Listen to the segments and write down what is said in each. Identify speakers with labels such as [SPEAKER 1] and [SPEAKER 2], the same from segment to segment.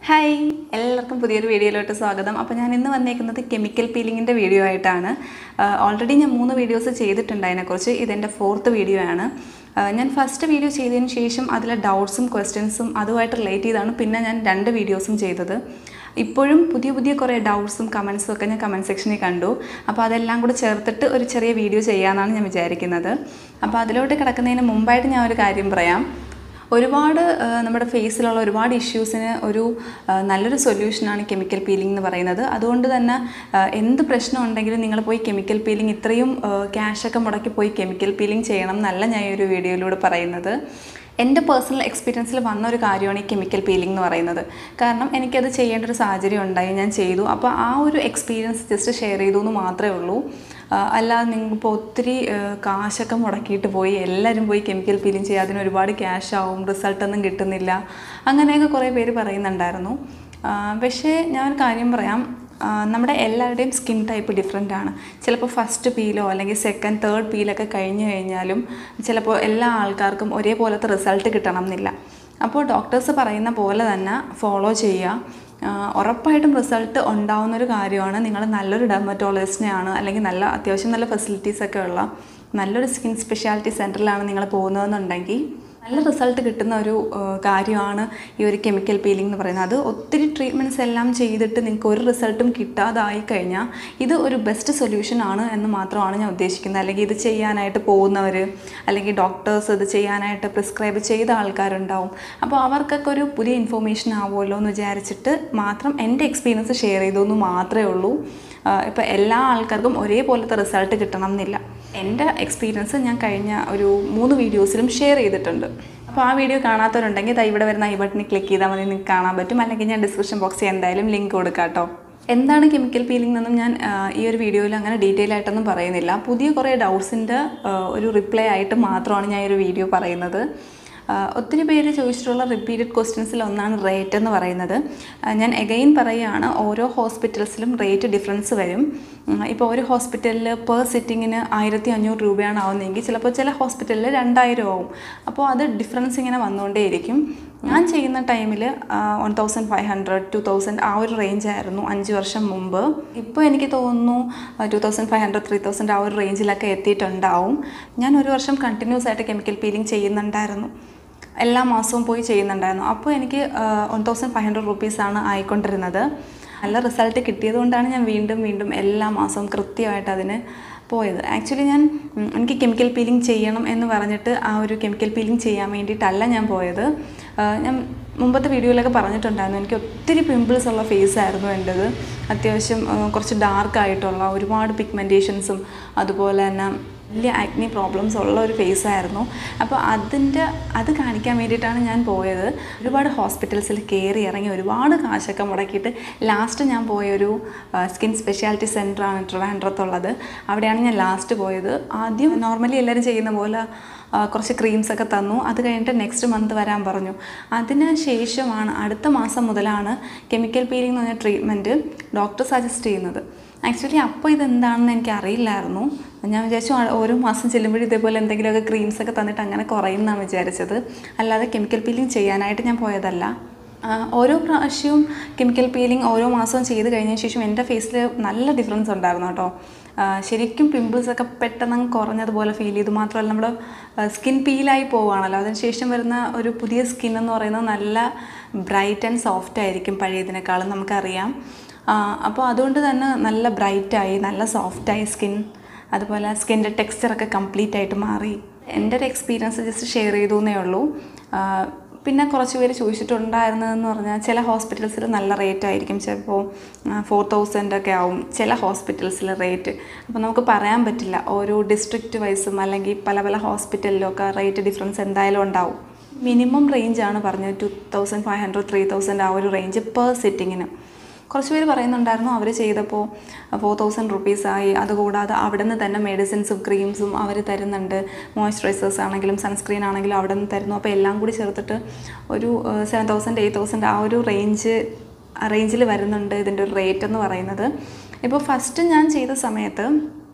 [SPEAKER 1] hi എല്ലാവർക്കും പുതിയൊരു വീഡിയോയിലോട്ട് സ്വാഗതം അപ്പോൾ ഞാൻ ഇന്ന് വന്നേക്കുന്നത് കെമിക്കൽ പീലിങ്ങിൻ്റെ വീഡിയോ ആയിട്ടാണ് ഓൾറെഡി ഞാൻ മൂന്ന് വീഡിയോസ് ചെയ്തിട്ടുണ്ട് അതിനെക്കുറിച്ച് ഇതെൻ്റെ ഫോർത്ത് വീഡിയോ ആണ് ആ, ഞാൻ ഫസ്റ്റ് വീഡിയോ ചെയ്തതിന് ശേഷം അതിലെ ഡൗട്ട്സും ക്വസ്റ്റ്യൻസും അതുമായിട്ട് റിലേറ്റ് ചെയ്താണ് പിന്നെ ഞാൻ രണ്ട് വീഡിയോസും ചെയ്തത് ഇപ്പോഴും പുതിയ പുതിയ കുറേ ഡൗട്ട്സും കമൻസും ഒക്കെ ഞാൻ കമൻറ്റ് സെക്ഷനിൽ കണ്ടു അപ്പോൾ അതെല്ലാം കൂടെ ചേർത്തിട്ട് ഒരു ചെറിയ വീഡിയോ ചെയ്യാമെന്നാണ് ഞാൻ വിചാരിക്കുന്നത് അപ്പോൾ അതിലോട്ട് കിടക്കുന്നതിന് മുമ്പായിട്ട് ഞാൻ ഒരു കാര്യം പറയാം ഒരുപാട് ആ, നമ്മുടെ ഫേസിലുള്ള ഒരുപാട് ഇഷ്യൂസിന് ഒരു ആ, നല്ലൊരു സൊല്യൂഷനാണ് കെമിക്കൽ പീലിംഗ് എന്ന് പറയുന്നത് അതുകൊണ്ട് തന്നെ ആ, എന്ത് പ്രശ്നം ഉണ്ടെങ്കിലും നിങ്ങൾ പോയി കെമിക്കൽ പീലിംഗ് ഇത്രയും ക്യാഷൊക്കെ മുടക്കി പോയി കെമിക്കൽ പീലിംഗ് ചെയ്യണം എന്നല്ല ഞാൻ ഈ ഒരു വീഡിയോയിലൂടെ പറയുന്നത് എൻ്റെ പേഴ്സണൽ എക്സ്പീരിയൻസിൽ വന്ന ഒരു കാര്യമാണ് ഈ കെമിക്കൽ പീലിംഗ് എന്ന് പറയുന്നത് കാരണം എനിക്കത് ചെയ്യേണ്ട ഒരു സാഹചര്യം ഉണ്ടായി ഞാൻ ചെയ്തു അപ്പോൾ ആ ഒരു എക്സ്പീരിയൻസ് ജസ്റ്റ് ഷെയർ ചെയ്തു എന്ന് മാത്രമേ ഉള്ളൂ ആ, അല്ലാതെ നിങ്ങളിപ്പോൾ ഒത്തിരി ആ, കാശൊക്കെ മുടക്കിയിട്ട് പോയി എല്ലാവരും പോയി കെമിക്കൽ പീലിംഗ് ചെയ്യുക അതിന് ഒരുപാട് ക്യാഷ് ആവും റിസൾട്ടൊന്നും കിട്ടുന്നില്ല അങ്ങനെയൊക്കെ കുറേ പേര് പറയുന്നുണ്ടായിരുന്നു ആ, പക്ഷേ ഞാൻ ഒരു കാര്യം പറയാം ആ, നമ്മുടെ എല്ലാവരുടെയും സ്കിൻ ടൈപ്പ് ഡിഫറെൻ്റ് ആണ് ചിലപ്പോൾ ഫസ്റ്റ് പീലോ അല്ലെങ്കിൽ സെക്കൻഡ് തേർഡ് പീലൊക്കെ കഴിഞ്ഞ് കഴിഞ്ഞാലും ചിലപ്പോൾ എല്ലാ ആൾക്കാർക്കും ഒരേപോലത്തെ റിസൾട്ട് കിട്ടണം എന്നില്ല അപ്പോൾ ഡോക്ടേഴ്സ് പറയുന്ന പോലെ തന്നെ ഫോളോ ചെയ്യുക ആ, ഉറപ്പായിട്ടും റിസൾട്ട് ഉണ്ടാവുന്ന ഒരു കാര്യമാണ് നിങ്ങൾ നല്ലൊരു ഡെർമറ്റോളജിസ്റ്റിനെയാണ് അല്ലെങ്കിൽ നല്ല അത്യാവശ്യം നല്ല ഫെസിലിറ്റീസ് ഒക്കെ ഉള്ള നല്ലൊരു സ്കിൻ സ്പെഷ്യാലിറ്റി സെൻറ്ററിലാണ് നിങ്ങൾ പോകുന്നതെന്നുണ്ടെങ്കിൽ നല്ല റിസൾട്ട് കിട്ടുന്ന ഒരു ആ, കാര്യമാണ് ഈ ഒരു കെമിക്കൽ പീലിംഗ് എന്ന് പറയുന്നത് അത് ഒത്തിരി ട്രീറ്റ്മെൻറ്റ്സ് എല്ലാം ചെയ്തിട്ട് നിങ്ങൾക്ക് ഒരു റിസൾട്ടും കിട്ടാതായി കഴിഞ്ഞാൽ ഇത് ഒരു ബെസ്റ്റ് സൊല്യൂഷൻ ആണ് എന്ന് മാത്രമാണ് ഞാൻ ഉദ്ദേശിക്കുന്നത് അല്ലെങ്കിൽ ഇത് ചെയ്യാനായിട്ട് പോകുന്നവർ അല്ലെങ്കിൽ ഡോക്ടേഴ്സ് ഇത് ചെയ്യാനായിട്ട് പ്രിസ്ക്രൈബ് ചെയ്ത ആൾക്കാരുണ്ടാവും അപ്പോൾ അവർക്കൊക്കെ ഒരു പുതിയ ഇൻഫോർമേഷൻ ആവുമല്ലോ എന്ന് വിചാരിച്ചിട്ട് മാത്രം എൻ്റെ എക്സ്പീരിയൻസ് ഷെയർ ചെയ്തു എന്ന് മാത്രമേ ഉള്ളൂ ഇപ്പോൾ എല്ലാ ആൾക്കാർക്കും ഒരേപോലത്തെ റിസൾട്ട് കിട്ടണം എന്നില്ല എൻ്റെ എക്സ്പീരിയൻസ് ഞാൻ കഴിഞ്ഞ ഒരു മൂന്ന് വീഡിയോസിലും ഷെയർ ചെയ്തിട്ടുണ്ട് അപ്പോൾ ആ വീഡിയോ കാണാത്തവരുണ്ടെങ്കിൽ ദാ ഇവിടെ വരുന്ന ഐ ബട്ടണിൽ ക്ലിക്ക് ചെയ്താൽ മതി നിങ്ങൾക്ക് കാണാൻ പറ്റും അല്ലെങ്കിൽ ഞാൻ ഡിസ്ക്രിപ്ഷൻ ബോക്സിൽ എന്തായാലും ലിങ്ക് കൊടുക്കാം കേട്ടോ എന്താണ് കെമിക്കൽ പീലിംഗ് എന്നൊന്നും ഞാൻ ആ, ഈ ഒരു വീഡിയോയിൽ അങ്ങനെ ഡീറ്റെയിൽ ആയിട്ടൊന്നും പറയുന്നില്ല പുതിയ കുറേ ഡൗട്ട്സിൻ്റെ ഒരു റിപ്ലൈ ആയിട്ട് മാത്രമാണ് ഞാൻ ഈ ഒരു വീഡിയോ പറയുന്നത് ആ, ഒത്തിരി പേര് ചോദിച്ചിട്ടുള്ള റിപ്പീറ്റഡ് ക്വസ്റ്റ്യൻസിൽ ഒന്നാണ് റേറ്റ് എന്ന് പറയുന്നത് ആ, ഞാൻ എഗെയിൻ പറയുകയാണ് ഓരോ ഹോസ്പിറ്റൽസിലും റേറ്റ് ഡിഫറൻസ് വരും ഇപ്പോൾ ഒരു ഹോസ്പിറ്റലിൽ പെർ സിറ്റിങ്ങിന് ആയിരത്തി അഞ്ഞൂറ് രൂപയാണ് ആവുന്നതെങ്കിൽ ചിലപ്പോൾ ചില ഹോസ്പിറ്റലിൽ രണ്ടായിരം ആവും അപ്പോൾ അത് ഡിഫറൻസ് ഇങ്ങനെ വന്നുകൊണ്ടേയിരിക്കും ഞാൻ ചെയ്യുന്ന ടൈമിൽ one thousand five hundred two thousand ആ ഒരു റേഞ്ച് ആയിരുന്നു അഞ്ച് വർഷം മുമ്പ് ഇപ്പോൾ എനിക്ക് തോന്നുന്നു two thousand five hundred three thousand ആ ഒരു റേഞ്ചിലൊക്കെ എത്തിയിട്ടുണ്ടാവും ഞാൻ ഒരു വർഷം കണ്ടിന്യൂസ് ആയിട്ട് കെമിക്കൽ പീലിംഗ് ചെയ്യുന്നുണ്ടായിരുന്നു എല്ലാ മാസവും പോയി ചെയ്യുന്നുണ്ടായിരുന്നു അപ്പോൾ എനിക്ക് വൺ തൗസൻഡ് ഫൈവ് ഹൺഡ്രഡ് റുപ്പീസാണ് ആയിക്കൊണ്ടിരുന്നത് നല്ല റിസൾട്ട് കിട്ടിയതുകൊണ്ടാണ് ഞാൻ വീണ്ടും വീണ്ടും എല്ലാ മാസവും കൃത്യമായിട്ട് അതിന് പോയത് ആക്ച്വലി ഞാൻ ഉം, എനിക്ക് കെമിക്കൽ പീലിംഗ് ചെയ്യണം എന്ന് പറഞ്ഞിട്ട് ആ ഒരു കെമിക്കൽ പീലിംഗ് ചെയ്യാൻ വേണ്ടിയിട്ടല്ല ഞാൻ പോയത് ആ, ഞാൻ മുമ്പത്തെ വീഡിയോയിലൊക്കെ പറഞ്ഞിട്ടുണ്ടായിരുന്നു എനിക്ക് ഒത്തിരി പിമ്പിൾസ് ഉള്ള ഫേസ് ആയിരുന്നു എൻ്റെത് അത്യാവശ്യം ആ, കുറച്ച് ഡാർക്ക് ആയിട്ടുള്ള ഒരുപാട് പിഗ്മെൻറ്റേഷൻസും അതുപോലെ തന്നെ വലിയ ആക്നി പ്രോബ്ലംസ് ഉള്ള ഒരു ഫേസ് ആയിരുന്നു അപ്പോൾ അതിൻ്റെ അത് കാണിക്കാൻ വേണ്ടിയിട്ടാണ് ഞാൻ പോയത് ഒരുപാട് ഹോസ്പിറ്റൽസിൽ കയറി ഇറങ്ങി ഒരുപാട് കാശൊക്കെ മുടക്കിയിട്ട് ലാസ്റ്റ് ഞാൻ പോയൊരു സ്കിൻ സ്പെഷ്യാലിറ്റി സെൻറ്ററാണ് ട്രിവാൻഡ്രത്തുള്ളത് അവിടെയാണ് ഞാൻ ലാസ്റ്റ് പോയത് ആദ്യം നോർമലി എല്ലാവരും ചെയ്യുന്ന പോലെ ആ, കുറച്ച് ക്രീംസ് ഒക്കെ തന്നു അത് കഴിഞ്ഞിട്ട് നെക്സ്റ്റ് മന്ത് വരാൻ പറഞ്ഞു അതിന് ശേഷമാണ് അടുത്ത മാസം മുതലാണ് കെമിക്കൽ പീലിംഗ് എന്ന് പറഞ്ഞ ട്രീറ്റ്മെൻറ്റ് ഡോക്ടർ സജസ്റ്റ് ചെയ്യുന്നത് ആക്ച്വലി അപ്പോൾ ഇതെന്താണെന്ന് എനിക്ക് അറിയില്ലായിരുന്നു ഞാൻ വിചാരിച്ചു ആ ഓരോ മാസം ചെല്ലുമ്പോഴും ഇതേപോലെ എന്തെങ്കിലുമൊക്കെ ക്രീംസ് ഒക്കെ തന്നിട്ട് അങ്ങനെ കുറയുമെന്നാണ് വിചാരിച്ചത് അല്ലാതെ കെമിക്കൽ പീലിംഗ് ചെയ്യാനായിട്ട് ഞാൻ പോയതല്ല ആ, ഓരോ പ്രാവശ്യവും കെമിക്കൽ പീലിംഗ് ഓരോ മാസവും ചെയ്ത് കഴിഞ്ഞതിന് ശേഷം എൻ്റെ ഫേസിൽ നല്ല ഡിഫറൻസ് ഉണ്ടായിരുന്നു കേട്ടോ ആ, ശരിക്കും പിമ്പിൾസ് ഒക്കെ പെട്ടെന്ന് അങ്ങ് കുറഞ്ഞതുപോലെ ഫീൽ ചെയ്തു മാത്രമല്ല നമ്മുടെ സ്കിൻ പീലായി പോവുകയാണല്ലോ അതിനുശേഷം വരുന്ന ഒരു പുതിയ സ്കിൻ എന്ന് പറയുന്നത് നല്ല ബ്രൈറ്റ് ആൻഡ് സോഫ്റ്റ് ആയിരിക്കും പഴയതിനേക്കാളും നമുക്കറിയാം ആ, അപ്പോൾ അതുകൊണ്ട് തന്നെ നല്ല ബ്രൈറ്റായി നല്ല സോഫ്റ്റായി സ്കിൻ അതുപോലെ സ്കിൻ്റെ ടെക്സ്ചറൊക്കെ കംപ്ലീറ്റ് ആയിട്ട് മാറി എൻ്റെ ഒരു എക്സ്പീരിയൻസ് ജസ്റ്റ് ഷെയർ ചെയ്തു എന്നേ ഉള്ളൂ ആ, പിന്നെ കുറച്ച് പേര് ചോദിച്ചിട്ടുണ്ടായിരുന്നതെന്ന് പറഞ്ഞാൽ ചില ഹോസ്പിറ്റൽസിൽ നല്ല റേറ്റ് ആയിരിക്കും ചിലപ്പോൾ ഫോർ തൗസൻഡ് ഒക്കെ ആവും ചില ഹോസ്പിറ്റൽസിൽ റേറ്റ് അപ്പോൾ നമുക്ക് പറയാൻ പറ്റില്ല ഓരോ ഡിസ്ട്രിക്റ്റ് വൈസും അല്ലെങ്കിൽ പല പല ഹോസ്പിറ്റലിലും ഒക്കെ റേറ്റ് ഡിഫറൻസ് എന്തായാലും ഉണ്ടാവും മിനിമം റേഞ്ചാണ് പറഞ്ഞത് two thousand five hundred three thousand ആ ഒരു റേഞ്ച് പെർ സിറ്റിങ്ങിന് കുറച്ച് പേര് പറയുന്നുണ്ടായിരുന്നു അവർ ചെയ്തപ്പോൾ ഫോർ തൗസൻഡ് റുപ്പീസായി അതുകൂടാതെ അവിടെ നിന്ന് തന്നെ മെഡിസിൻസും ക്രീംസും അവർ തരുന്നുണ്ട് മോയ്സ്ചറൈസേഴ്സ് ആണെങ്കിലും സൺസ്ക്രീൻ ആണെങ്കിലും അവിടെ നിന്ന് തരുന്നു അപ്പോൾ എല്ലാം കൂടി ചേർത്തിട്ട് ഒരു സെവൻ തൗസൻഡ് എയ്റ്റ് തൗസൻഡ് ആ ഒരു റേഞ്ച് റേഞ്ചിൽ വരുന്നുണ്ട് ഇതിൻ്റെ ഒരു റേറ്റ് എന്ന് പറയുന്നത് ഇപ്പോൾ ഫസ്റ്റ് ഞാൻ ചെയ്ത സമയത്ത്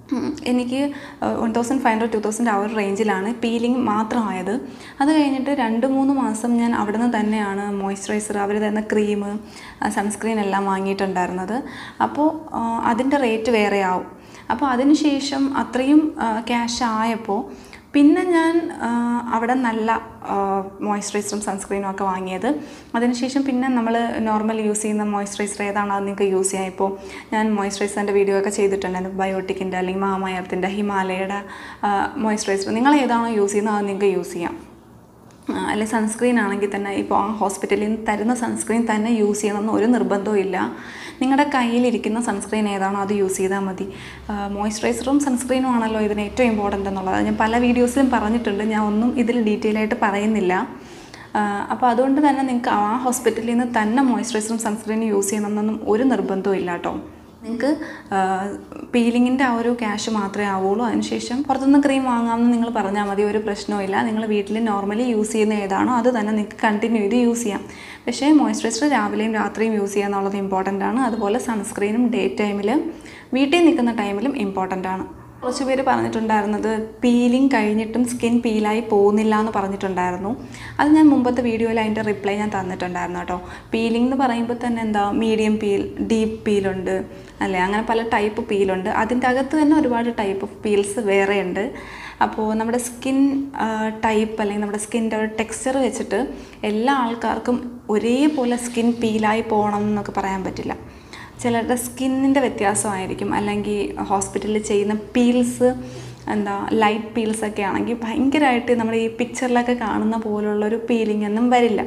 [SPEAKER 1] ഉം, എനിക്ക് one thousand five hundred two thousand ആ ഒരു റേഞ്ചിലാണ് പീലിംഗ് മാത്രമായത് അത് കഴിഞ്ഞിട്ട് രണ്ട് മൂന്ന് മാസം ഞാൻ അവിടെ നിന്ന് തന്നെയാണ് മോയ്സ്ചറൈസർ അവർ തരുന്ന ക്രീം സൺസ്ക്രീൻ എല്ലാം വാങ്ങിയിട്ടുണ്ടായിരുന്നത് അപ്പോൾ അതിൻ്റെ റേറ്റ് വേറെ ആവും അപ്പോൾ അതിനുശേഷം അത്രയും ക്യാഷ് ആയപ്പോൾ പിന്നെ ഞാൻ ആ, അവിടെ നല്ല മോയ്സ്ചറൈസറും സൺസ്ക്രീനും ഒക്കെ വാങ്ങിയത് അതിനുശേഷം പിന്നെ നമ്മൾ നോർമൽ യൂസ് ചെയ്യുന്ന മോയ്സ്ചറൈസർ ഏതാണോ അത് നിങ്ങൾക്ക് യൂസ് ചെയ്യാം ഇപ്പോൾ ഞാൻ മോയ്സ്ചറൈസറിൻ്റെ വീഡിയോ ഒക്കെ ചെയ്തിട്ടുണ്ടായിരുന്നു ബയോട്ടിക്കിൻ്റെ അല്ലെങ്കിൽ മാമയത്തിൻ്റെ ഹിമാലയയുടെ മോയ്സ്ചറൈസർ നിങ്ങൾ ഏതാണോ യൂസ് ചെയ്യുന്നത് അത് നിങ്ങൾക്ക് യൂസ് ചെയ്യാം ആ, അല്ലെ സൺസ്ക്രീൻ ആണെങ്കിൽ തന്നെ ഇപ്പോൾ ആ ഹോസ്പിറ്റലിൽ നിന്ന് തരുന്ന സൺസ്ക്രീൻ തന്നെ യൂസ് ചെയ്യണമെന്ന് ഒരു നിർബന്ധവും ഇല്ല നിങ്ങളുടെ കയ്യിലിരിക്കുന്ന സൺസ്ക്രീൻ ഏതാണോ അത് യൂസ് ചെയ്താൽ മതി മോയ്സ്ചറൈസറും സൺസ്ക്രീനും ആണല്ലോ ഇതിന് ഏറ്റവും ഇമ്പോർട്ടൻ്റ് എന്നുള്ളത് ഞാൻ പല വീഡിയോസിലും പറഞ്ഞിട്ടുണ്ട് ഞാൻ ഒന്നും ഇതിൽ ഡീറ്റെയിൽ ആയിട്ട് പറയുന്നില്ല അപ്പോൾ അതുകൊണ്ട് തന്നെ നിങ്ങൾക്ക് ആ ഹോസ്പിറ്റലിൽ നിന്ന് തന്നെ മോയ്സ്ചറൈസറും സൺസ്ക്രീനും യൂസ് ചെയ്യണമെന്നൊന്നും ഒരു നിർബന്ധവും ഇല്ല കേട്ടോ നിങ്ങൾക്ക് പീലിങ്ങിൻ്റെ ആ ഒരു ക്യാഷ് മാത്രമേ ആവുള്ളൂ അതിനുശേഷം പുറത്തുനിന്ന് ക്രീം വാങ്ങാമെന്ന് നിങ്ങൾ പറഞ്ഞാൽ മതി ഒരു പ്രശ്നവും നിങ്ങൾ വീട്ടിൽ നോർമലി യൂസ് ചെയ്യുന്ന ഏതാണോ അത് തന്നെ നിങ്ങൾക്ക് കണ്ടിന്യൂ ചെയ്ത് യൂസ് ചെയ്യാം പക്ഷേ മോയ്സ്ചറൈസർ രാവിലെയും രാത്രിയും യൂസ് ചെയ്യുക എന്നുള്ളത് ഇമ്പോർട്ടൻ്റ് ആണ് അതുപോലെ സൺസ്ക്രീനും ഡേ ടൈമിൽ വീട്ടിൽ നിൽക്കുന്ന ടൈമിലും ഇമ്പോർട്ടൻ്റ് ആണ് കുറച്ച് പേര് പറഞ്ഞിട്ടുണ്ടായിരുന്നത് പീലിംഗ് കഴിഞ്ഞിട്ടും സ്കിൻ പീലായി പോകുന്നില്ല എന്ന് പറഞ്ഞിട്ടുണ്ടായിരുന്നു അത് ഞാൻ മുമ്പത്തെ വീഡിയോയിൽ അതിൻ്റെ റിപ്ലൈ ഞാൻ തന്നിട്ടുണ്ടായിരുന്നു കേട്ടോ പീലിംഗ് എന്ന് പറയുമ്പോൾ തന്നെ എന്താ മീഡിയം പീൽ ഡീപ്പ് പീലുണ്ട് അല്ലേ അങ്ങനെ പല ടൈപ്പ് പീലുണ്ട് അതിൻ്റെ അകത്ത് തന്നെ ഒരുപാട് ടൈപ്പ് ഓഫ് പീൽസ് വേറെയുണ്ട് അപ്പോൾ നമ്മുടെ സ്കിൻ ടൈപ്പ് അല്ലെങ്കിൽ നമ്മുടെ സ്കിൻ്റെ ഒരു ടെക്സ്ചർ വെച്ചിട്ട് എല്ലാ ആൾക്കാർക്കും ഒരേപോലെ സ്കിൻ പീലായി പോകണം എന്നൊക്കെ പറയാൻ പറ്റില്ല ചിലരുടെ സ്കിന്നിൻ്റെ വ്യത്യാസമായിരിക്കും അല്ലെങ്കിൽ ഹോസ്പിറ്റലിൽ ചെയ്യുന്ന പീൽസ് എന്താ ലൈറ്റ് പീൽസ് ഒക്കെ ആണെങ്കിൽ ഭയങ്കരമായിട്ട് നമ്മൾ ഈ പിക്ചറിലൊക്കെ കാണുന്ന പോലുള്ളൊരു പീലിംഗ് ഒന്നും വരില്ല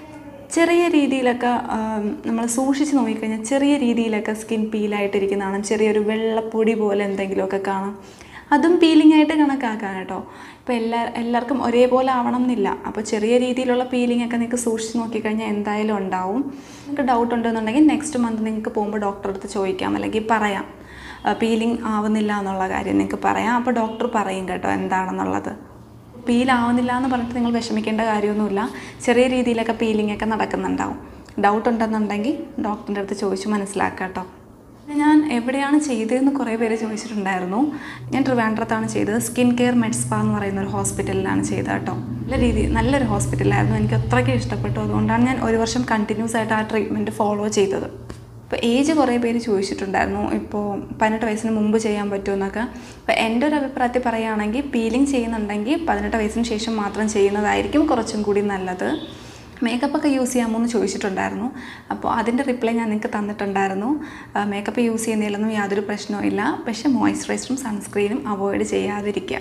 [SPEAKER 1] ചെറിയ രീതിയിലൊക്കെ നമ്മൾ സൂക്ഷിച്ച് നോക്കിക്കഴിഞ്ഞാൽ ചെറിയ രീതിയിലൊക്കെ സ്കിൻ പീലായിട്ടിരിക്കുന്നതാണ് ചെറിയൊരു വെള്ളപ്പൊടി പോലെ എന്തെങ്കിലുമൊക്കെ കാണാം അതും പീലിംഗ് ആയിട്ട് കണക്കാക്കാം കേട്ടോ ഇപ്പോൾ എല്ലാ എല്ലാവർക്കും ഒരേപോലെ ആവണം എന്നില്ല അപ്പോൾ ചെറിയ രീതിയിലുള്ള പീലിംഗ് ഒക്കെ നിങ്ങൾക്ക് സൂക്ഷിച്ച് നോക്കിക്കഴിഞ്ഞാൽ എന്തായാലും ഉണ്ടാവും നിങ്ങൾക്ക് ഡൗട്ട് ഉണ്ടെന്നുണ്ടെങ്കിൽ നെക്സ്റ്റ് മന്ത് നിങ്ങൾക്ക് പോകുമ്പോൾ ഡോക്ടറെ അടുത്ത് ചോദിക്കാം അല്ലെങ്കിൽ പറയാം പീലിംഗ് ആവുന്നില്ല എന്നുള്ള കാര്യം നിങ്ങൾക്ക് പറയാം അപ്പോൾ ഡോക്ടർ പറയും കേട്ടോ എന്താണെന്നുള്ളത് പീൽ ആവുന്നില്ല എന്ന് പറഞ്ഞിട്ട് നിങ്ങൾ വിഷമിക്കേണ്ട കാര്യമൊന്നുമില്ല ചെറിയ രീതിയിലൊക്കെ പീലിംഗ് ഒക്കെ നടക്കുന്നുണ്ടാവും ഡൗട്ട് ഉണ്ടെന്നുണ്ടെങ്കിൽ ഡോക്ടറിൻ്റെ അടുത്ത് ചോദിച്ച് മനസ്സിലാക്കാം കേട്ടോ ഞാൻ എവിടെയാണ് ചെയ്തതെന്ന് കുറേ പേര് ചോദിച്ചിട്ടുണ്ടായിരുന്നു ഞാൻ ട്രിവാൻഡ്രത്താണ് ചെയ്തത് സ്കിൻ കെയർ മെഡ്സ്പാ എന്ന് പറയുന്ന ഒരു ഹോസ്പിറ്റലിലാണ് ചെയ്തത് കേട്ടോ നല്ല രീതി നല്ലൊരു ഹോസ്പിറ്റലായിരുന്നു എനിക്ക് അത്രയ്ക്ക് ഇഷ്ടപ്പെട്ടു അതുകൊണ്ടാണ് ഞാൻ ഒരു വർഷം കണ്ടിന്യൂസ് ആയിട്ട് ആ ട്രീറ്റ്മെൻറ്റ് ഫോളോ ചെയ്തത് ഇപ്പോൾ ഏജ് കുറേ പേര് ചോദിച്ചിട്ടുണ്ടായിരുന്നു ഇപ്പോൾ പതിനെട്ട് വയസ്സിന് മുമ്പ് ചെയ്യാൻ പറ്റുമെന്നൊക്കെ അപ്പോൾ എൻ്റെ ഒരു അഭിപ്രായത്തിൽ പറയുകയാണെങ്കിൽ പീലിംഗ് ചെയ്യുന്നുണ്ടെങ്കിൽ പതിനെട്ട് വയസ്സിന് ശേഷം മാത്രം ചെയ്യുന്നതായിരിക്കും കുറച്ചും കൂടി നല്ലത് മേക്കപ്പ് ഒക്കെ യൂസ് ചെയ്യാമോ എന്ന് ചോദിച്ചിട്ടുണ്ടായിരുന്നു അപ്പോൾ അതിൻ്റെ റിപ്ലൈ ഞാൻ നിങ്ങൾക്ക് തന്നിട്ടുണ്ടായിരുന്നു മേക്കപ്പ് യൂസ് ചെയ്യുന്നതിലൊന്നും യാതൊരു പ്രശ്നവും ഇല്ല പക്ഷേ മോയ്സ്ചറൈസറും സൺസ്ക്രീനും അവോയ്ഡ് ചെയ്യാതിരിക്കുക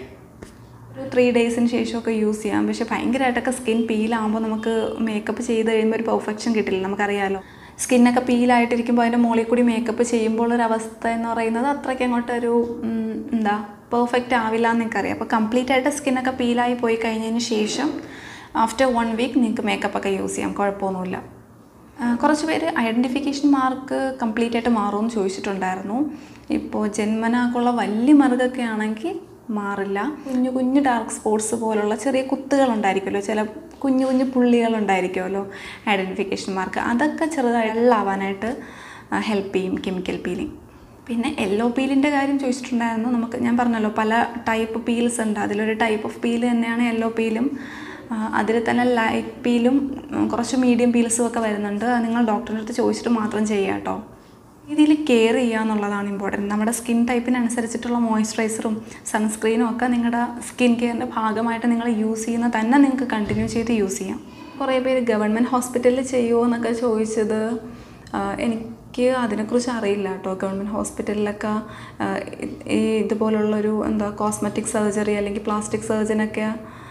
[SPEAKER 1] ഒരു ത്രീ ഡേയ്സിന് ശേഷമൊക്കെ യൂസ് ചെയ്യാം പക്ഷേ ഭയങ്കരമായിട്ടൊക്കെ സ്കിൻ പീലാകുമ്പോൾ നമുക്ക് മേക്കപ്പ് ചെയ്ത് കഴിയുമ്പോൾ ഒരു പെർഫെക്ഷൻ കിട്ടില്ല നമുക്കറിയാലോ സ്കിന്നൊക്കെ പീലായിട്ടിരിക്കുമ്പോൾ അതിൻ്റെ മുകളിൽ കൂടി മേക്കപ്പ് ചെയ്യുമ്പോൾ ഒരു അവസ്ഥ എന്ന് പറയുന്നത് അത്രയ്ക്ക് അങ്ങോട്ടൊരു ഉം, എന്താ പെർഫെക്റ്റ് ആവില്ല എന്ന് എനിക്കറിയാം അപ്പോൾ കംപ്ലീറ്റ് ആയിട്ട് സ്കിന്നൊക്കെ പീലായി പോയി കഴിഞ്ഞതിന് ശേഷം ആഫ്റ്റർ വൺ വീക്ക് നിങ്ങൾക്ക് മേക്കപ്പ് ഒക്കെ യൂസ് ചെയ്യാം കുഴപ്പമൊന്നുമില്ല ആ, കുറച്ച് പേര് ഐഡൻറ്റിഫിക്കേഷൻ മാർക്ക് കംപ്ലീറ്റ് ആയിട്ട് മാറുമെന്ന് ചോദിച്ചിട്ടുണ്ടായിരുന്നു ഇപ്പോൾ ജന്മനാക്കുള്ള വലിയ മറുകൊക്കെ ആണെങ്കിൽ മാറില്ല കുഞ്ഞു കുഞ്ഞു ഡാർക്ക് സ്പോട്സ് പോലുള്ള ചെറിയ കുത്തുകൾ ഉണ്ടായിരിക്കുമല്ലോ ചില കുഞ്ഞു കുഞ്ഞു പുള്ളികൾ ഉണ്ടായിരിക്കുമല്ലോ ഐഡൻറ്റിഫിക്കേഷൻ മാർക്ക് അതൊക്കെ ചെറുതായി വെള്ളാവാനായിട്ട് ഹെൽപ്പ് ചെയ്യും കെമിക്കൽ പീലിംഗ് പിന്നെ യെല്ലോ പീലിൻ്റെ കാര്യം ചോദിച്ചിട്ടുണ്ടായിരുന്നു നമുക്ക് ഞാൻ പറഞ്ഞല്ലോ പല ടൈപ്പ് പീൽസ് ഉണ്ട് അതിലൊരു ടൈപ്പ് ഓഫ് പീൽ തന്നെയാണ് യെല്ലോ പീലും അതിൽ തന്നെ ലൈറ്റ് പീലും ഉം, കുറച്ച് മീഡിയം പീൽസും ഒക്കെ വരുന്നുണ്ട് അത് നിങ്ങൾ ഡോക്ടറിൻ്റെ അടുത്ത് ചോദിച്ചിട്ട് മാത്രം ചെയ്യുക കേട്ടോ രീതിയിൽ കെയർ ചെയ്യുക എന്നുള്ളതാണ് ഇമ്പോർട്ടൻറ്റ് നമ്മുടെ സ്കിൻ ടൈപ്പിനനുസരിച്ചിട്ടുള്ള മോയ്സ്ചറൈസറും സൺസ്ക്രീനും ഒക്കെ നിങ്ങളുടെ സ്കിൻ കെയറിൻ്റെ ഭാഗമായിട്ട് നിങ്ങൾ യൂസ് ചെയ്യുന്ന തന്നെ നിങ്ങൾക്ക് കണ്ടിന്യൂ ചെയ്ത് യൂസ് ചെയ്യാം കുറേ പേര് ഗവൺമെൻറ് ഹോസ്പിറ്റലിൽ ചെയ്യുമോ എന്നൊക്കെ ചോദിച്ചത് ആ, എനിക്ക് അതിനെക്കുറിച്ച് അറിയില്ല കേട്ടോ ഗവൺമെൻറ് ഹോസ്പിറ്റലിലൊക്കെ ആ, ഈ ഇതുപോലുള്ളൊരു എന്താ കോസ്മെറ്റിക് സർജറി അല്ലെങ്കിൽ പ്ലാസ്റ്റിക് സർജനൊക്കെ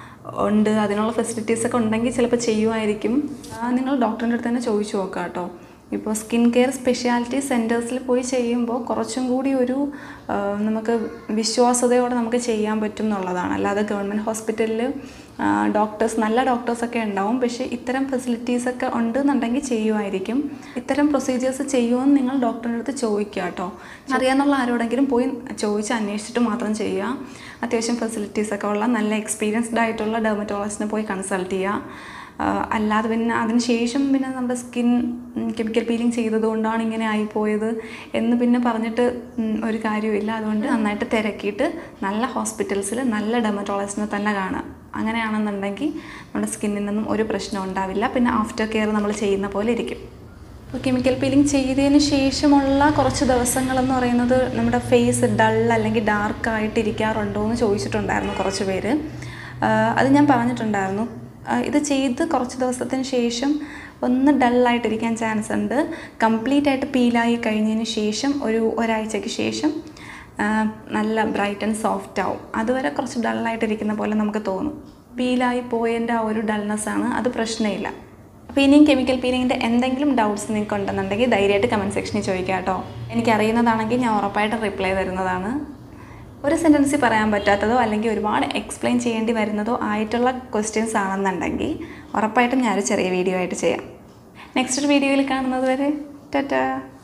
[SPEAKER 1] ഉണ്ട് അതിനുള്ള ഫെസിലിറ്റീസ് ഒക്കെ ഉണ്ടെങ്കിൽ ചിലപ്പോൾ ചെയ്യുമായിരിക്കും ആ, നിങ്ങൾ ഡോക്ടറിൻ്റെ അടുത്ത് തന്നെ ചോദിച്ചു നോക്കാം കേട്ടോ ഇപ്പോൾ സ്കിൻ കെയർ സ്പെഷ്യാലിറ്റി സെൻറ്റേഴ്സിൽ പോയി ചെയ്യുമ്പോൾ കുറച്ചും കൂടി ഒരു ആ, നമുക്ക് വിശ്വാസതയോടെ നമുക്ക് ചെയ്യാൻ പറ്റും എന്നുള്ളതാണ് അല്ലാതെ ഗവൺമെൻറ് ഹോസ്പിറ്റലിൽ ഡോക്ടേഴ്സ് നല്ല ഡോക്ടേഴ്സൊക്കെ ഉണ്ടാവും പക്ഷേ ഇത്തരം ഫെസിലിറ്റീസൊക്കെ ഉണ്ടെന്നുണ്ടെങ്കിൽ ചെയ്യുമായിരിക്കും ഇത്തരം പ്രൊസീജിയേഴ്സ് ചെയ്യുമെന്ന് നിങ്ങൾ ഡോക്ടറിൻ്റെ അടുത്ത് ചോദിക്കുക കേട്ടോ അറിയാമെന്നുള്ള ആരോടെങ്കിലും പോയി ചോദിച്ച് അന്വേഷിച്ചിട്ട് മാത്രം ചെയ്യുക അത്യാവശ്യം ഫെസിലിറ്റീസൊക്കെ ഉള്ള നല്ല എക്സ്പീരിയൻസ്ഡ് ആയിട്ടുള്ള ഡെർമറ്റോളജിസ്റ്റിനെ പോയി കൺസൾട്ട് ചെയ്യുക ആ, അല്ലാതെ പിന്നെ അതിന് ശേഷം പിന്നെ നമ്മുടെ സ്കിൻ കെമിക്കൽ പീലിംഗ് ചെയ്തതുകൊണ്ടാണ് ഇങ്ങനെ ആയിപ്പോയത് എന്ന് പിന്നെ പറഞ്ഞിട്ട് ഉം, ഒരു കാര്യമില്ല അതുകൊണ്ട് നന്നായിട്ട് തിരക്കിയിട്ട് നല്ല ഹോസ്പിറ്റൽസിൽ നല്ല ഡെമറ്റോളജിസ്റ്റിനെ തന്നെ കാണുക അങ്ങനെയാണെന്നുണ്ടെങ്കിൽ നമ്മുടെ സ്കിന്നിനൊന്നും ഒരു പ്രശ്നം ഉണ്ടാവില്ല പിന്നെ ആഫ്റ്റർ കെയർ നമ്മൾ ചെയ്യുന്ന പോലെ ഇരിക്കും അപ്പോൾ കെമിക്കൽ പീലിംഗ് ചെയ്തതിന് ശേഷമുള്ള കുറച്ച് ദിവസങ്ങളെന്ന് പറയുന്നത് നമ്മുടെ ഫേസ് ഡൾ അല്ലെങ്കിൽ ഡാർക്ക് ആയിട്ട് ഇരിക്കാറുണ്ടോ എന്ന് ചോദിച്ചിട്ടുണ്ടായിരുന്നു കുറച്ച് പേര് ആഹ് അത് ഞാൻ പറഞ്ഞിട്ടുണ്ടായിരുന്നു ആഹ് ഇത് ചെയ്ത് കുറച്ച് ദിവസത്തിന് ശേഷം ഒന്ന് ഡള്ളായിട്ടിരിക്കാൻ ചാൻസ് ഉണ്ട് കംപ്ലീറ്റ് ആയിട്ട് പീലായി കഴിഞ്ഞതിന് ശേഷം ഒരു ഒരാഴ്ചയ്ക്ക് ശേഷം ആഹ് നല്ല ബ്രൈറ്റ് ആൻഡ് സോഫ്റ്റ് ആവും അതുവരെ കുറച്ച് ഡള്ളായിട്ടിരിക്കുന്ന പോലെ നമുക്ക് തോന്നും പീലായി പോയതിൻ്റെ ആ ഒരു ഡൾനെസ്സാണ് അത് പ്രശ്നമില്ല അപ്പോൾ ഇനിയും കെമിക്കൽ പീലിങ്ങിൻ്റെ എന്തെങ്കിലും ഡൗട്ട്സ് നിങ്ങൾക്ക് ഉണ്ടെന്നുണ്ടെങ്കിൽ ധൈര്യമായിട്ട് കമൻറ്റ് സെക്ഷനിൽ ചോദിക്കാം കേട്ടോ എനിക്കറിയുന്നതാണെങ്കിൽ ഞാൻ ഉറപ്പായിട്ട് റിപ്ലൈ തരുന്നതാണ് ഒരു സെൻറ്റൻസിൽ പറയാൻ പറ്റാത്തതോ അല്ലെങ്കിൽ ഒരുപാട് എക്സ്പ്ലെയിൻ ചെയ്യേണ്ടി വരുന്നതോ ആയിട്ടുള്ള ക്വസ്റ്റ്യൻസ് ആണെന്നുണ്ടെങ്കിൽ ഉറപ്പായിട്ടും ഞാനൊരു ചെറിയ വീഡിയോ ആയിട്ട് ചെയ്യാം നെക്സ്റ്റ് ഒരു വീഡിയോയിൽ കാണുന്നത് വരെ ടാറ്റാ